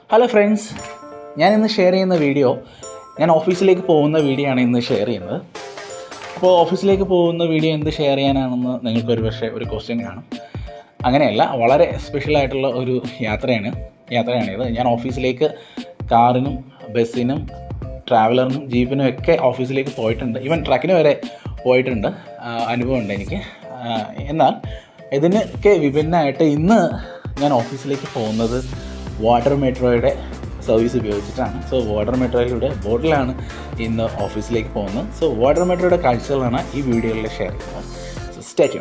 hello friends ഞാൻ ഇന്ന് share ചെയ്യുന്ന വീഡിയോ ഞാൻ ഓഫീസിലേക്ക് പോകുന്ന വീഡിയോ ആണ് ഇന്ന് ഷെയർ ചെയ്യുന്നത് അപ്പോൾ ഓഫീസിലേക്ക് പോകുന്ന വീഡിയോ എന്ത് ഷെയർ ചെയ്യാനാണെന്ന് നിങ്ങൾക്ക് ഒരു പക്ഷേ ഒരു ക്വസ്റ്റ്യൻ കാണും അങ്ങനെയല്ല വളരെ സ്പെഷ്യലായിട്ടുള്ള ഒരു യാത്രയാണ് യാത്രയാണിത് ഞാൻ ഓഫീസിലേക്ക് കാറിനും ബസ്സിനും ട്രാവലറിനും ജീപ്പിനും ഒക്കെ ഓഫീസിലേക്ക് പോയിട്ടുണ്ട് ഈവൻ ട്രക്കിന് വരെ പോയിട്ടുണ്ട് ആ, അനുഭവമുണ്ട് എനിക്ക് ആ, എന്നാൽ ഇതിനൊക്കെ വിഭിന്നമായിട്ട് ഇന്ന് ഞാൻ ഓഫീസിലേക്ക് പോകുന്നത് വാട്ടർ മെട്രോയുടെ സർവീസ് ഉപയോഗിച്ചിട്ടാണ് സോ വാട്ടർ മെട്രോയിലൂടെ ബോട്ടിലാണ് ഇന്ന് ഓഫീസിലേക്ക് പോകുന്നത് സോ വാട്ടർ മെട്രോയുടെ കാഴ്ചകളാണ് ഈ വീഡിയോയിൽ ഷെയർ ചെയ്യുന്നത് സോ സ്റ്റേറ്റ്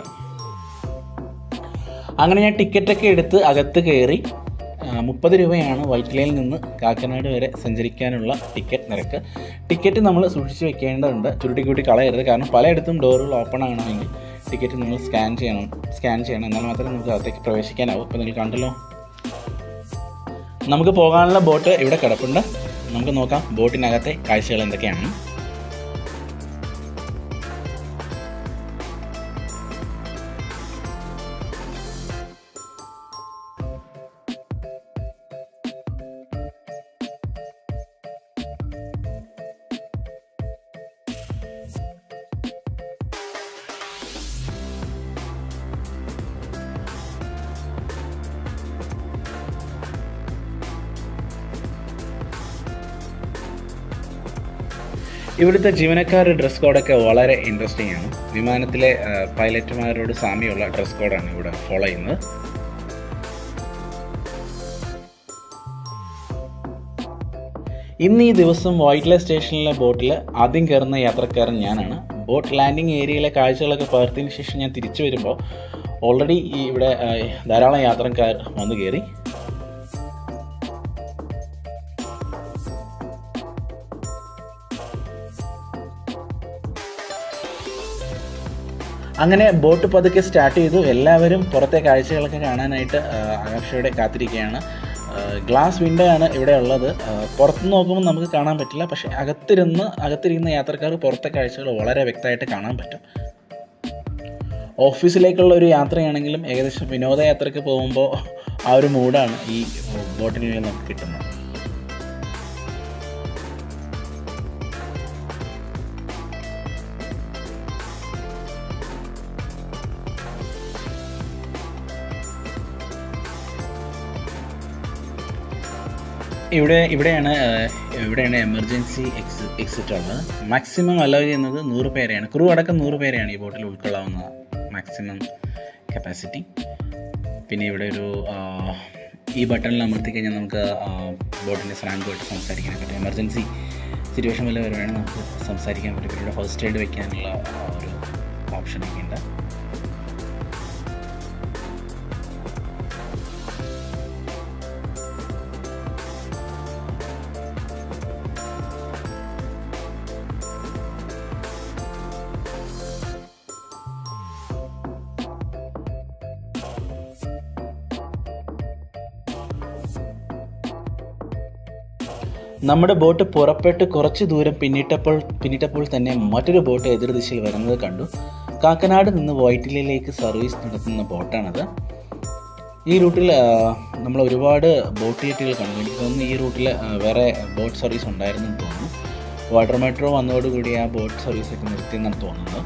അങ്ങനെ ഞാൻ ടിക്കറ്റൊക്കെ എടുത്ത് അകത്ത് കയറി മുപ്പത് രൂപയാണ് വൈറ്റിലയിൽ നിന്ന് കാക്കനാട് വരെ സഞ്ചരിക്കാനുള്ള ടിക്കറ്റ് നിരക്ക് ടിക്കറ്റ് നമ്മൾ സൂക്ഷിച്ച് വെക്കേണ്ടതുണ്ട് ചുരുട്ടിക്കൂട്ടി കളയരുത് കാരണം പലയിടത്തും ഡോറുകൾ ഓപ്പൺ ആകണമെങ്കിൽ ടിക്കറ്റ് നിങ്ങൾ സ്കാൻ ചെയ്യണം സ്കാൻ ചെയ്യണം എന്നാൽ മാത്രമേ നമുക്ക് അകത്തേക്ക് പ്രവേശിക്കാനാവും അപ്പോൾ നിങ്ങൾ കണ്ടല്ലോ നമുക്ക് പോകാനുള്ള ബോട്ട് ഇവിടെ കിടപ്പുണ്ട് നമുക്ക് നോക്കാം ബോട്ടിനകത്തെ കാഴ്ചകൾ എന്തൊക്കെയാണ് ഇവിടുത്തെ ജീവനക്കാരുടെ ഡ്രസ് കോഡൊക്കെ വളരെ ഇൻട്രസ്റ്റിംഗ് ആണ് വിമാനത്തിലെ ആ, പൈലറ്റുമാരോട് സാമ്യമുള്ള ഡ്രസ് കോഡാണ് ഇവിടെ ഫോളോ ചെയ്യുന്നത് ഇന്ന് ഈ ദിവസം വൈറ്റ്ല സ്റ്റേഷനിലെ ബോട്ടിൽ ആദ്യം കയറുന്ന യാത്രക്കാരൻ ഞാനാണ് ബോട്ട് ലാൻഡിംഗ് ഏരിയയിലെ കാഴ്ചകളൊക്കെ പകർത്തിയതിന് ശേഷം ഞാൻ തിരിച്ചു വരുമ്പോൾ ഓൾറെഡി ഈ ഇവിടെ ആ, ധാരാളം യാത്രക്കാർ വന്നു കയറി അങ്ങനെ ബോട്ട് പതുക്കെ സ്റ്റാർട്ട് ചെയ്തു എല്ലാവരും പുറത്തെ കാഴ്ചകളൊക്കെ കാണാനായിട്ട് ആ, ആകാംക്ഷയോടെ കാത്തിരിക്കുകയാണ് ഗ്ലാസ് വിൻഡോ ആണ് ഇവിടെ ഉള്ളത് ആ, പുറത്ത് നോക്കുമ്പോൾ നമുക്ക് കാണാൻ പറ്റില്ല പക്ഷേ അകത്തിരുന്ന് അകത്തിരിക്കുന്ന യാത്രക്കാർ പുറത്തെ കാഴ്ചകൾ വളരെ വ്യക്തമായിട്ട് കാണാൻ പറ്റും ഓഫീസിലേക്കുള്ള ഒരു യാത്രയാണെങ്കിലും ഏകദേശം വിനോദയാത്രയ്ക്ക് പോകുമ്പോൾ ആ ഒരു മൂഡാണ് ഈ ബോട്ടിൽ നിന്ന് നമുക്ക് കിട്ടുന്നത് ഇവിടെ ഇവിടെയാണ് ഏഹ്, ഇവിടെയാണ് എമർജൻസി എക്സ് എക്സിറ്റ് ഉള്ളത് മാക്സിമം അലോ ചെയ്യുന്നത് നൂറ് പേരെയാണ് ക്രൂ അടക്കം നൂറ് പേരെയാണ് ഈ ബോട്ടിൽ ഉൾക്കൊള്ളാവുന്ന മാക്സിമം കപ്പാസിറ്റി പിന്നെ ഇവിടെ ഒരു ആഹ്, ഈ ബട്ടണിൽ അമർത്തി കഴിഞ്ഞാൽ നമുക്ക് ബോട്ടിൻ്റെ ഫ്രാങ്കുമായിട്ട് സംസാരിക്കാൻ പറ്റും എമർജൻസി സിറ്റുവേഷൻ വല്ല വരുവാണെങ്കിൽ നമുക്ക് സംസാരിക്കാൻ പറ്റും പിന്നെ ഇവിടെ ഫസ്റ്റ് എയ്ഡ് വെക്കാനുള്ള ആ, ഒരു ഓപ്ഷനൊക്കെ ഉണ്ട് നമ്മുടെ ബോട്ട് പുറപ്പെട്ട് കുറച്ച് ദൂരം പിന്നിട്ടപ്പോൾ പിന്നിട്ടപ്പോൾ തന്നെ മറ്റൊരു ബോട്ട് എതിർദിശയിൽ വരുന്നത് കണ്ടു കാക്കനാട് നിന്ന് വൈറ്റിലയിലേക്ക് സർവീസ് നടത്തുന്ന ബോട്ടാണത് ഈ റൂട്ടിൽ ആ, നമ്മൾ ഒരുപാട് ബോട്ട് ജെറ്റുകൾ കണ്ടു എനിക്ക് തോന്നുന്നു ഈ റൂട്ടിൽ ആ, വേറെ ബോട്ട് സർവീസ് ഉണ്ടായിരുന്നു എന്ന് തോന്നുന്നു വാട്ടർ മെട്രോ വന്നതോടുകൂടി ആ ബോട്ട് സർവീസൊക്കെ നിർത്തിയെന്നാണ് തോന്നുന്നത്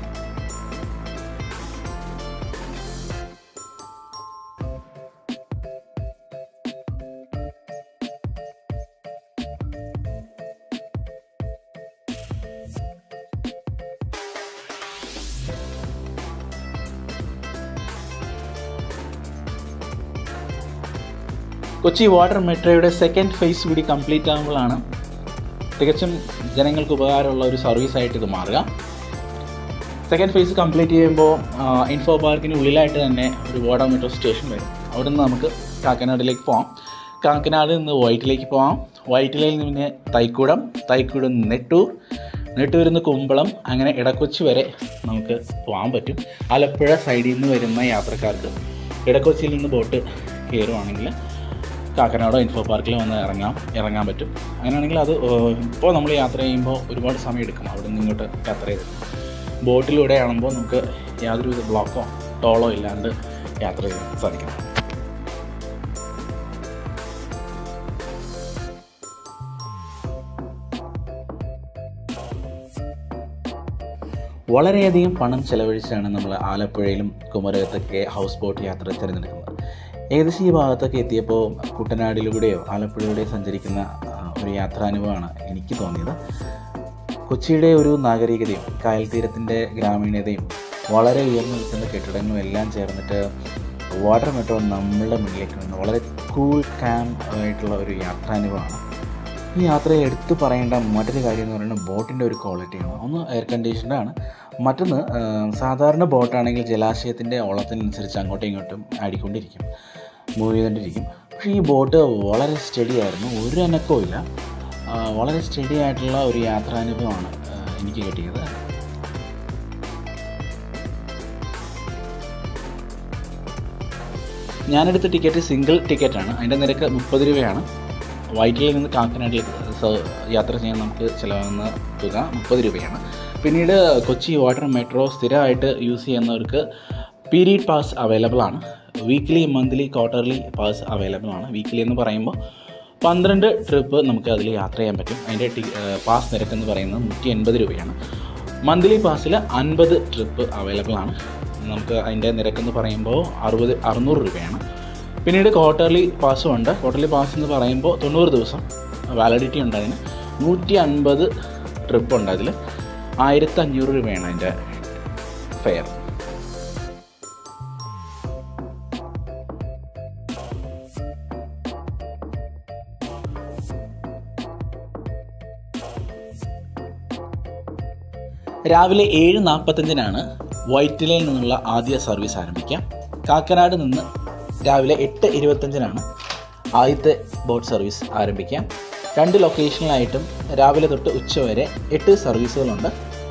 കൊച്ചി വാട്ടർ മെട്രോയുടെ സെക്കൻഡ് ഫേസ് കൂടി കംപ്ലീറ്റ് ആകുമ്പോഴാണ് തികച്ചും ജനങ്ങൾക്ക് ഉപകാരമുള്ള ഒരു സർവീസ് ആയിട്ട് ഇത് മാറുക സെക്കൻഡ് ഫേസ് കംപ്ലീറ്റ് ചെയ്യുമ്പോൾ ഇൻഫോ പാർക്കിന് ഉള്ളിലായിട്ട് തന്നെ ഒരു വാട്ടർ മെട്രോ സ്റ്റേഷൻ വരും അവിടെ നിന്ന് നമുക്ക് കാക്കനാടിലേക്ക് പോകാം കാക്കനാട് നിന്ന് വൈറ്റിലേക്ക് പോകാം വൈറ്റിലയിൽ നിന്ന് പിന്നെ തൈക്കുടം തൈക്കുടം നിന്ന് നെട്ടൂർ നെട്ടൂരിൽ നിന്ന് കുമ്പളം അങ്ങനെ ഇടക്കൊച്ചി വരെ നമുക്ക് പോകാൻ പറ്റും ആലപ്പുഴ സൈഡിൽ നിന്ന് വരുന്ന യാത്രക്കാർക്ക് ഇടക്കൊച്ചിയിൽ നിന്ന് ബോട്ട് കയറുവാണെങ്കിൽ കാക്കനാടോ ഇൻഫോ പാർക്കിൽ വന്ന് ഇറങ്ങാം ഇറങ്ങാൻ പറ്റും അങ്ങനെയാണെങ്കിൽ അത് ഇപ്പോൾ നമ്മൾ യാത്ര ചെയ്യുമ്പോൾ ഒരുപാട് സമയം എടുക്കും അവിടെ നിന്ന് ഇങ്ങോട്ട് യാത്ര ചെയ്ത് ബോട്ടിലൂടെ ആകുമ്പോൾ നമുക്ക് യാതൊരുവിധ ബ്ലോക്കോ ടോളോ ഇല്ലാണ്ട് യാത്ര ചെയ്യാൻ സാധിക്കും വളരെയധികം പണം ചെലവഴിച്ചാണ് നമ്മൾ ആലപ്പുഴയിലും കുമരകത്തൊക്കെ ഹൗസ് ബോട്ട് യാത്ര തിരഞ്ഞെടുക്കുന്നത് ഏകദേശം ഈ ഭാഗത്തൊക്കെ എത്തിയപ്പോൾ കുട്ടനാടിലൂടെയോ ആലപ്പുഴയിലൂടെയോ സഞ്ചരിക്കുന്ന ആ, ഒരു യാത്രാനുഭവമാണ് എനിക്ക് തോന്നിയത് കൊച്ചിയുടെ ഒരു നാഗരികതയും കായൽ തീരത്തിൻ്റെ ഗ്രാമീണതയും വളരെ ഉയർന്നു നിൽക്കുന്ന കെട്ടിടങ്ങളും എല്ലാം ചേർന്നിട്ട് വാട്ടർ മെട്രോ നമ്മളുടെ മുന്നിലേക്ക് വന്ന് വളരെ കൂൾ കാം ആയിട്ടുള്ള ഒരു യാത്രാനുഭവമാണ് ഈ യാത്രയിൽ എടുത്തു പറയേണ്ട മറ്റൊരു കാര്യം എന്ന് പറയുന്നത് ബോട്ടിൻ്റെ ഒരു ക്വാളിറ്റിയാണ് ഒന്ന് എയർ കണ്ടീഷൻഡ് ആണ് മറ്റൊന്ന് ആ, സാധാരണ ബോട്ടാണെങ്കിൽ ജലാശയത്തിൻ്റെ ഓളത്തിനനുസരിച്ച് അങ്ങോട്ടും ഇങ്ങോട്ടും ആടിക്കൊണ്ടിരിക്കും മൂവ് ചെയ്തുകൊണ്ടിരിക്കും പക്ഷേ ഈ ബോട്ട് വളരെ സ്റ്റഡി ആയിരുന്നു ഒരു അനക്കവും ഇല്ല ആ, വളരെ സ്റ്റഡി ആയിട്ടുള്ള ഒരു യാത്രാനുഭവമാണ് ആ, എനിക്ക് കിട്ടിയത് ഞാനെടുത്ത ടിക്കറ്റ് സിംഗിൾ ടിക്കറ്റാണ് അതിൻ്റെ നിരക്ക് മുപ്പത് രൂപയാണ് വൈറ്റിൽ നിന്ന് കാക്കനാടിലേക്ക് സ- യാത്ര ചെയ്യാൻ നമുക്ക് ചിലവാകുന്ന തുക മുപ്പത് രൂപയാണ് പിന്നീട് കൊച്ചി വാട്ടർ മെട്രോ സ്ഥിരമായിട്ട് യൂസ് ചെയ്യുന്നവർക്ക് പീരീഡ് പാസ് അവൈലബിൾ ആണ് weekly monthly quarterly pass available ആണ് വീക്ക്ലി എന്ന് പറയുമ്പോൾ പന്ത്രണ്ട് ട്രിപ്പ് നമുക്ക് അതിൽ യാത്ര ചെയ്യാൻ പറ്റും അതിൻ്റെ ടി പാസ് നിരക്ക് എന്ന് പറയുന്നത് നൂറ്റി എൺപത് രൂപയാണ് മന്ത്ലി പാസ്സിൽ അൻപത് ട്രിപ്പ് അവൈലബിൾ ആണ് നമുക്ക് അതിൻ്റെ നിരക്കെന്ന് പറയുമ്പോൾ അറുപത് അറുന്നൂറ് രൂപയാണ് പിന്നീട് ക്വാർട്ടർലി പാസ്സും ഉണ്ട് ക്വാർട്ടർലി പാസ് എന്ന് പറയുമ്പോൾ തൊണ്ണൂറ് ദിവസം വാലിഡിറ്റി ഉണ്ട് അതിന് നൂറ്റി അൻപത് ട്രിപ്പ് ഉണ്ട് അതിൽ ആയിരത്തി അഞ്ഞൂറ് രൂപയാണ് അതിൻ്റെ ഫെയർ രാവിലെ ഏഴ് നാൽപ്പത്തഞ്ചിനാണ് വൈറ്റിലയിൽ നിന്നുള്ള ആദ്യ സർവീസ് ആരംഭിക്കുക കാക്കനാട് നിന്ന് രാവിലെ എട്ട് ഇരുപത്തഞ്ചിനാണ് ആദ്യത്തെ ബോട്ട് സർവീസ് ആരംഭിക്കുക രണ്ട് ലൊക്കേഷനിലായിട്ടും രാവിലെ തൊട്ട് ഉച്ച വരെ എട്ട് സർവീസുകളുണ്ട്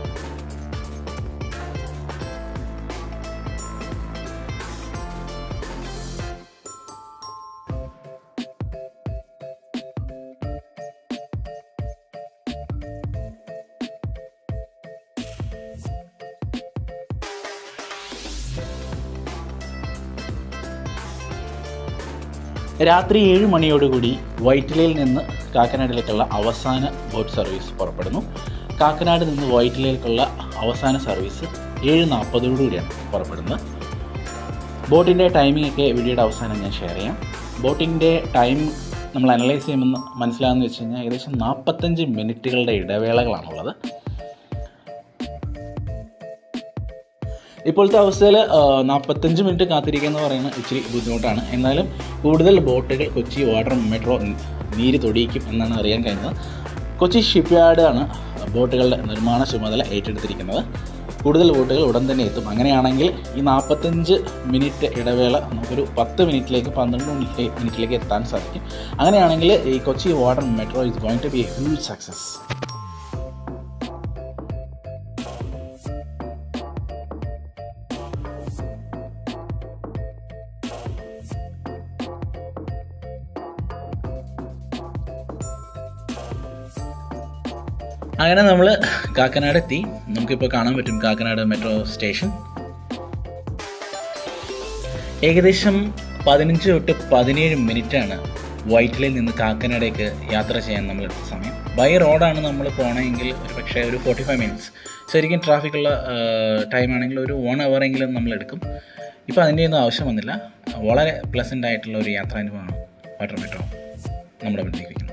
രാത്രി ഏഴ് മണിയോടുകൂടി വൈറ്റിലയിൽ നിന്ന് കാക്കനാടിലേക്കുള്ള അവസാന ബോട്ട് സർവീസ് പുറപ്പെടുന്നു കാക്കനാട് നിന്ന് വൈറ്റിലയിലേക്കുള്ള അവസാന സർവീസ് ഏഴ് നാൽപ്പതോടുകൂടിയാണ് പുറപ്പെടുന്നത് ബോട്ടിൻ്റെ ടൈമിംഗ് ഒക്കെ വീഡിയോയുടെ അവസാനം ഞാൻ ഷെയർ ചെയ്യാം ബോട്ടിൻ്റെ ടൈം നമ്മൾ അനലൈസ് ചെയ്യുമെന്ന് മനസ്സിലാകുന്ന വെച്ച് കഴിഞ്ഞാൽ ഏകദേശം നാൽപ്പത്തഞ്ച് മിനിറ്റുകളുടെ ഇടവേളകളാണുള്ളത് ഇപ്പോഴത്തെ അവസ്ഥയിൽ നാൽപ്പത്തഞ്ച് മിനിറ്റ് കാത്തിരിക്കുക എന്ന് പറയുന്നത് ഇച്ചിരി ബുദ്ധിമുട്ടാണ് എന്നാലും കൂടുതൽ ബോട്ടുകൾ കൊച്ചി വാട്ടർ മെട്രോ നീര് തൊടിയിക്കും എന്നാണ് അറിയാൻ കഴിഞ്ഞത് കൊച്ചി ഷിപ്പ്യാർഡ് ആണ് ബോട്ടുകളുടെ നിർമ്മാണ ചുമതല ഏറ്റെടുത്തിരിക്കുന്നത് കൂടുതൽ ബോട്ടുകൾ ഉടൻ തന്നെ എത്തും അങ്ങനെയാണെങ്കിൽ ഈ നാൽപ്പത്തഞ്ച് മിനിറ്റ് ഇടവേള നമുക്കൊരു പത്ത് മിനിറ്റിലേക്ക് പന്ത്രണ്ട് മിനിറ്റ് മിനിറ്റിലേക്ക് എത്താൻ സാധിക്കും അങ്ങനെയാണെങ്കിൽ ഈ Kochi water metro is going to be a huge success അങ്ങനെ നമ്മൾ കാക്കനാട് എത്തി നമുക്കിപ്പോൾ കാണാൻ പറ്റും കാക്കനാട് മെട്രോ സ്റ്റേഷൻ ഏകദേശം പതിനഞ്ച് തൊട്ട് പതിനേഴ് മിനിറ്റാണ് വൈറ്റിലിൽ നിന്ന് കാക്കനാടേക്ക് യാത്ര ചെയ്യാൻ നമ്മൾ എടുത്ത സമയം ബൈ റോഡാണ് നമ്മൾ പോകണമെങ്കിൽ ഒരു പക്ഷേ ഒരു ഫോർട്ടി ഫൈവ് മിനിറ്റ്സ് ശരിക്കും ട്രാഫിക്കുള്ള ടൈം ആണെങ്കിൽ ഒരു വൺ എങ്കിലും നമ്മൾ എടുക്കും ഇപ്പോൾ അതിൻ്റെ ഒന്നും ആവശ്യം വന്നില്ല വളരെ പ്ലസൻ്റ് ആയിട്ടുള്ള ഒരു യാത്രാനുഭവമാണ് വാട്ടർ മെട്രോ നമ്മുടെ മുന്നിലേക്ക് വയ്ക്കുന്നത്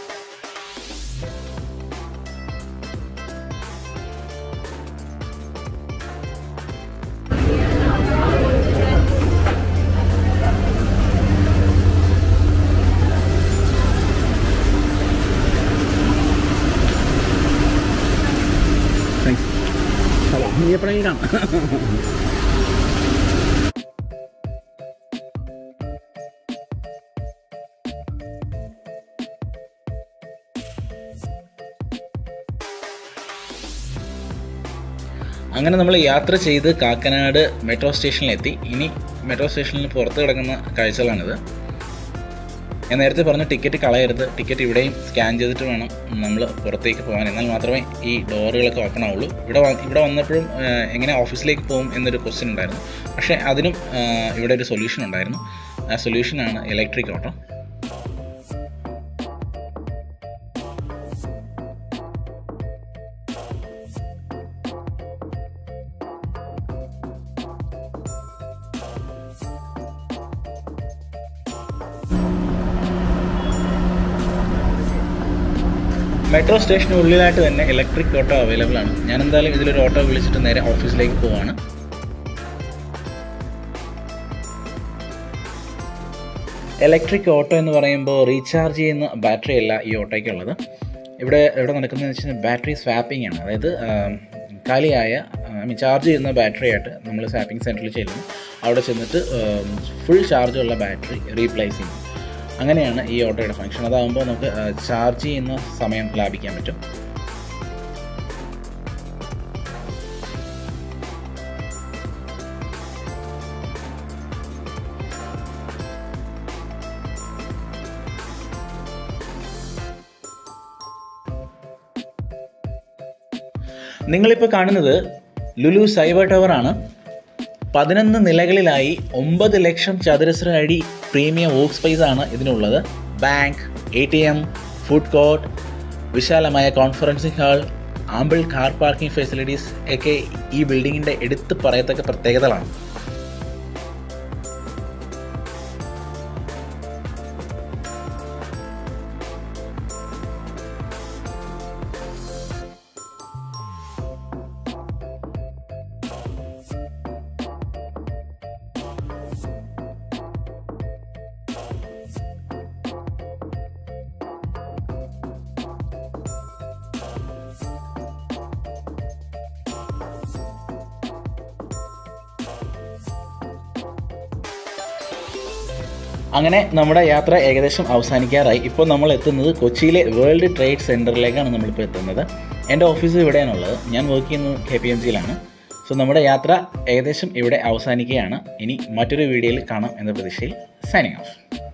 ഇനി എപ്പോഴെങ്കിലും കാണാം അങ്ങനെ നമ്മൾ യാത്ര ചെയ്ത് കാക്കനാട് മെട്രോ സ്റ്റേഷനിലെത്തി ഇനി മെട്രോ സ്റ്റേഷനിൽ പുറത്ത് കിടക്കുന്ന കാഴ്ചകളാണിത് ഞാൻ നേരത്തെ പറഞ്ഞ ടിക്കറ്റ് കളയരുത് ടിക്കറ്റ് ഇവിടെയും സ്കാൻ ചെയ്തിട്ട് വേണം നമ്മൾ പുറത്തേക്ക് പോകാൻ എന്നാൽ മാത്രമേ ഈ ഡോറുകളൊക്കെ ഓപ്പൺ ആവുള്ളൂ ഇവിടെ വ- ഇവിടെ വന്നപ്പോഴും ആ, എങ്ങനെ ഓഫീസിലേക്ക് പോകും എന്നൊരു ക്വസ്റ്റ്യൻ ഉണ്ടായിരുന്നു പക്ഷേ അതിനും ആ, ഇവിടെ ഒരു സൊല്യൂഷൻ ഉണ്ടായിരുന്നു ആ സൊല്യൂഷനാണ് ഇലക്ട്രിക് ഓട്ടോ മെട്രോ സ്റ്റേഷന് ഉള്ളിലായിട്ട് തന്നെ ഇലക്ട്രിക് ഓട്ടോ അവൈലബിൾ ആണ് ഞാൻ എന്തായാലും ഇതിലൊരു ഓട്ടോ വിളിച്ചിട്ട് നേരെ ഓഫീസിലേക്ക് പോവാണ് ഇലക്ട്രിക് ഓട്ടോ എന്ന് പറയുമ്പോൾ റീചാർജ് ചെയ്യുന്ന ബാറ്ററി അല്ല ഈ ഓട്ടോയ്ക്കുള്ളത് ഇവിടെ ഇവിടെ നടക്കുന്നതെന്ന് വെച്ച് കഴിഞ്ഞാൽ ബാറ്ററി സ്വാപ്പിംഗ് ആണ് അതായത് ആം, കാലിയായ ഐ മീൻ ചാർജ് ചെയ്യുന്ന ബാറ്ററി ആയിട്ട് നമ്മൾ സ്വാപ്പിംഗ് സെൻറ്ററിൽ ചെല്ലുന്നു അവിടെ ചെന്നിട്ട് ഫുൾ ചാർജുള്ള ബാറ്ററി റീപ്ലേസ് ചെയ്യും അങ്ങനെയാണ് ഈ ഓട്ടോയുടെ ഫംഗ്ഷൻ അതാകുമ്പോൾ നമുക്ക് ചാർജ് ചെയ്യുന്ന സമയം ലാഭിക്കാൻ പറ്റും നിങ്ങളിപ്പോൾ കാണുന്നത് ലുലു സൈബർ ടവർ ആണ് പതിനൊന്ന് നിലകളിലായി ഒമ്പത് ലക്ഷം ചതുരശ്ര അടി പ്രീമിയം വർക്ക് സ്പേസ് ആണ് ഇതിനുള്ളത് bank A T M food court വിശാലമായ conferencing hall ample car parking facilities ഒക്കെ ഈ ബിൽഡിങ്ങിൻ്റെ എടുത്ത് പറയത്തക്ക പ്രത്യേകതകളാണ് അങ്ങനെ നമ്മുടെ യാത്ര ഏകദേശം അവസാനിക്കാറായി ഇപ്പോൾ നമ്മൾ എത്തുന്നത് കൊച്ചിയിലെ വേൾഡ് ട്രേഡ് സെൻറ്ററിലേക്കാണ് നമ്മളിപ്പോൾ എത്തുന്നത് എൻ്റെ ഓഫീസ് ഇവിടെയാണുള്ളത് ഞാൻ വർക്ക് ചെയ്യുന്നത് കെ പി എം ജിയിലാണ് സോ നമ്മുടെ യാത്ര ഏകദേശം ഇവിടെ അവസാനിക്കുകയാണ് ഇനി മറ്റൊരു വീഡിയോയിൽ കാണാം എന്ന പ്രതീക്ഷയിൽ സൈനിങ് ഓഫ്